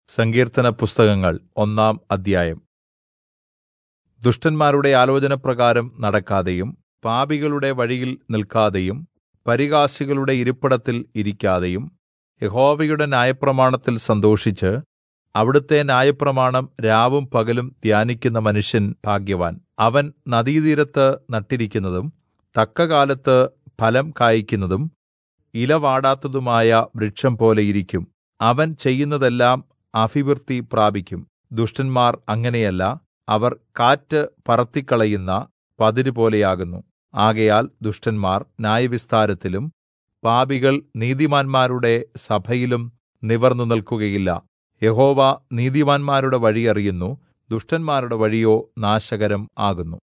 സങ്കീർത്തന പുസ്തകങ്ങൾ ഒന്നാം അധ്യായം ദുഷ്ടന്മാരുടെ ആലോചനപ്രകാരം നടക്കാതെയും പാപികളുടെ വഴിയിൽ നിൽക്കാതെയും പരിഹാസികളുടെ ഇരിപ്പിടത്തിൽ ഇരിക്കാതെയും യഹോവയുടെ ന്യായപ്രമാണത്തിൽ സന്തോഷിച്ച് അവിടുത്തെ ന്യായപ്രമാണം രാവും പകലും ധ്യാനിക്കുന്ന മനുഷ്യൻ ഭാഗ്യവാൻ അവൻ നദീതീരത്ത് നട്ടിരിക്കുന്നതും തക്കകാലത്ത് ഫലം കായിക്കുന്നതും ഇല വാടാത്തതുമായ വൃക്ഷംപോലെ ഇരിക്കും അവൻ ചെയ്യുന്നതെല്ലാം അഭിവൃദ്ധി പ്രാപിക്കും ദുഷ്ടന്മാർ അങ്ങനെയല്ല അവർ കാറ്റ് പറത്തിക്കളയുന്ന പതിരുപോലെയാകുന്നു ആകയാൽ ദുഷ്ടന്മാർ ന്യായവിസ്താരത്തിലും പാപികൾ നീതിമാന്മാരുടെ സഭയിലും നിവർന്നു നിൽക്കുകയില്ല യഹോവ നീതിമാന്മാരുടെ വഴി അറിയുന്നു ദുഷ്ടന്മാരുടെ വഴിയോ നാശകരം ആകുന്നു